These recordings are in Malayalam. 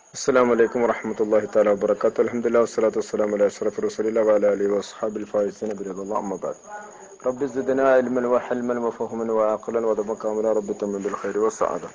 السلام عليكم ورحمة الله تعالى وبركاته الحمد لله والصلاة والسلام على أشرف رسول الله وعلى آله وأصحاب الفائزين برضا الله أما بعد رب زدنا علما وحلما وفهما وعقلا وذبا كاملا رب تمن بالخير والسعادة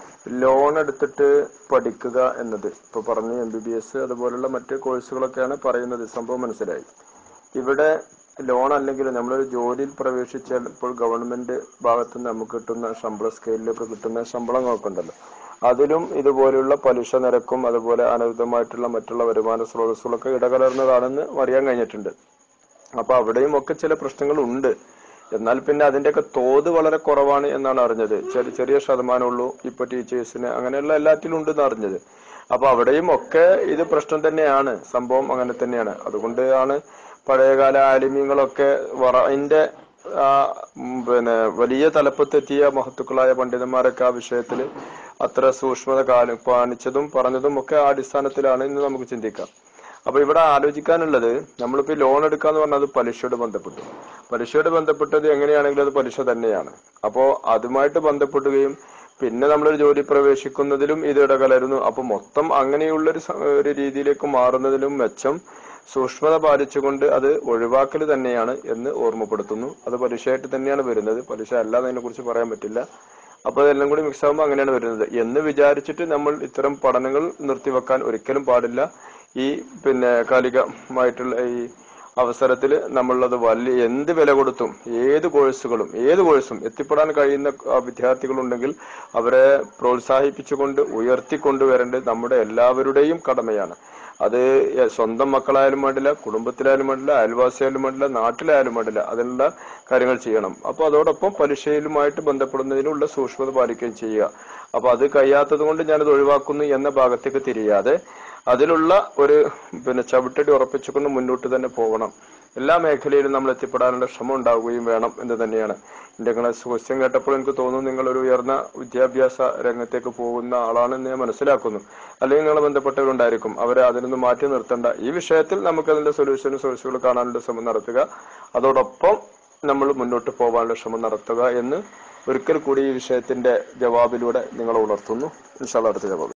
ലോൺ എടുത്തിട്ട് പഠിക്കുക എന്നത് ഇപ്പൊ പറഞ്ഞു എം ബി ബി എസ് അതുപോലുള്ള മറ്റ് കോഴ്സുകളൊക്കെയാണ് പറയുന്നത് സംഭവം മനസ്സിലായി ഇവിടെ ലോൺ അല്ലെങ്കിൽ നമ്മളൊരു ജോലിയിൽ പ്രവേശിച്ചാൽ ഇപ്പോൾ ഗവൺമെന്റ് ഭാഗത്ത് നിന്ന് നമുക്ക് കിട്ടുന്ന ശമ്പള സ്കെയിലൊക്കെ കിട്ടുന്ന ശമ്പളം നോക്കണ്ടല്ലോ അതിലും ഇതുപോലുള്ള പലിശ നിരക്കും അതുപോലെ അനധികമായിട്ടുള്ള മറ്റുള്ള വരുമാന സ്രോതസ്സുകളൊക്കെ ഇടകലർന്നതാണെന്ന് അറിയാൻ കഴിഞ്ഞിട്ടുണ്ട് അപ്പൊ അവിടെയും ഒക്കെ ചില പ്രശ്നങ്ങൾ ഉണ്ട് എന്നാൽ പിന്നെ അതിന്റെയൊക്കെ തോത് വളരെ കുറവാണ് എന്നാണ് അറിഞ്ഞത് ചെറിയ ചെറിയ ശതമാനമുള്ളൂ ഇപ്പൊ ടീച്ചേഴ്സിന് അങ്ങനെയുള്ള എല്ലാറ്റിലും ഉണ്ടെന്ന് അറിഞ്ഞത് അപ്പൊ അവിടെയും ഒക്കെ ഇത് പ്രശ്നം തന്നെയാണ് സംഭവം അങ്ങനെ തന്നെയാണ് അതുകൊണ്ട് ആണ് പഴയകാല ആലിമ്യങ്ങളൊക്കെ വറയിന്റെ ആ ഉം, പിന്നെ വലിയ തലപ്പത്തെത്തിയ മഹത്തുക്കളായ പണ്ഡിതന്മാരൊക്കെ ആ വിഷയത്തിൽ അത്ര സൂക്ഷ്മത കാലം കാണിച്ചതും പറഞ്ഞതും ഒക്കെ ആ അടിസ്ഥാനത്തിലാണ് ഇന്ന് നമുക്ക് ചിന്തിക്കാം അപ്പൊ ഇവിടെ ആലോചിക്കാനുള്ളത് നമ്മളിപ്പോ ഈ ലോൺ എടുക്കാന്ന് പറഞ്ഞാൽ അത് പലിശയോട് ബന്ധപ്പെട്ടു പലിശയോട് ബന്ധപ്പെട്ടത് എങ്ങനെയാണെങ്കിലും അത് പലിശ തന്നെയാണ് അപ്പോ അതുമായിട്ട് ബന്ധപ്പെടുകയും പിന്നെ നമ്മളൊരു ജോലി പ്രവേശിക്കുന്നതിലും ഇത് ഇടകലരുന്നു അപ്പൊ മൊത്തം അങ്ങനെയുള്ള ഒരു സ- ഒരു രീതിയിലേക്ക് മാറുന്നതിലും മെച്ചം സൂക്ഷ്മത പാലിച്ചുകൊണ്ട് അത് ഒഴിവാക്കൽ തന്നെയാണ് എന്ന് ഓർമ്മപ്പെടുത്തുന്നു അത് പലിശയായിട്ട് തന്നെയാണ് വരുന്നത് പലിശ അല്ലാതെ അതിനെ കുറിച്ച് പറയാൻ പറ്റില്ല അപ്പൊ അതെല്ലാം കൂടി മിക്സ് ആകുമ്പോൾ അങ്ങനെയാണ് വരുന്നത് എന്ന് വിചാരിച്ചിട്ട് നമ്മൾ ഇത്തരം പഠനങ്ങൾ നിർത്തിവെക്കാൻ ഒരിക്കലും പാടില്ല ഈ പിന്നെ കാലികമായിട്ടുള്ള ഈ അവസരത്തിൽ നമ്മളത് വലിയ എന്ത് വില കൊടുത്തും ഏത് കോഴ്സുകളും ഏത് കോഴ്സും എത്തിപ്പെടാൻ കഴിയുന്ന ആ, വിദ്യാർത്ഥികളുണ്ടെങ്കിൽ അവരെ പ്രോത്സാഹിപ്പിച്ചുകൊണ്ട് ഉയർത്തിക്കൊണ്ടുവരേണ്ടത് നമ്മുടെ എല്ലാവരുടെയും കടമയാണ് അത് എ- സ്വന്തം മക്കളായാലും വേണ്ടില്ല കുടുംബത്തിലായാലും വേണ്ടില്ല അയൽവാസിയായാലും വേണ്ടില്ല നാട്ടിലായാലും വേണ്ടില്ല അതിനുള്ള കാര്യങ്ങൾ ചെയ്യണം അപ്പൊ അതോടൊപ്പം പലിശയിലുമായിട്ട് ബന്ധപ്പെടുന്നതിനുള്ള സൂക്ഷ്മത പാലിക്കുകയും ചെയ്യുക അപ്പൊ അത് കഴിയാത്തത് കൊണ്ട് ഞാനത് ഒഴിവാക്കുന്നു എന്ന ഭാഗത്തേക്ക് തിരിയാതെ അതിലുള്ള ഒരു പിന്നെ ചവിട്ടടി ഉറപ്പിച്ചുകൊണ്ട് മുന്നോട്ട് തന്നെ പോകണം എല്ലാ മേഖലയിലും നമ്മൾ എത്തിപ്പെടാനുള്ള ശ്രമം ഉണ്ടാവുകയും വേണം എന്ന് തന്നെയാണ് എന്റെ നിങ്ങളെ ക്വസ്റ്റ്യൻ കേട്ടപ്പോൾ എനിക്ക് തോന്നുന്നു നിങ്ങൾ ഒരു ഉയർന്ന വിദ്യാഭ്യാസ രംഗത്തേക്ക് പോകുന്ന ആളാണെന്ന് ഞാൻ മനസ്സിലാക്കുന്നു അല്ലെങ്കിൽ നിങ്ങളെ ബന്ധപ്പെട്ടവരുണ്ടായിരിക്കും അവരെ അതിൽ നിന്ന് മാറ്റി നിർത്തേണ്ട ഈ വിഷയത്തിൽ നമുക്ക് അതിന്റെ സൊല്യൂഷനും സോഴ്സുകൾ കാണാനുള്ള ശ്രമം നടത്തുക അതോടൊപ്പം നമ്മൾ മുന്നോട്ട് പോകാനുള്ള ശ്രമം നടത്തുക എന്ന് ഒരിക്കൽ കൂടി ഈ വിഷയത്തിന്റെ ജവാബിലൂടെ നിങ്ങളെ ഉണർത്തുന്നു ഇൻഷാല്ല അടുത്ത ജവാബ്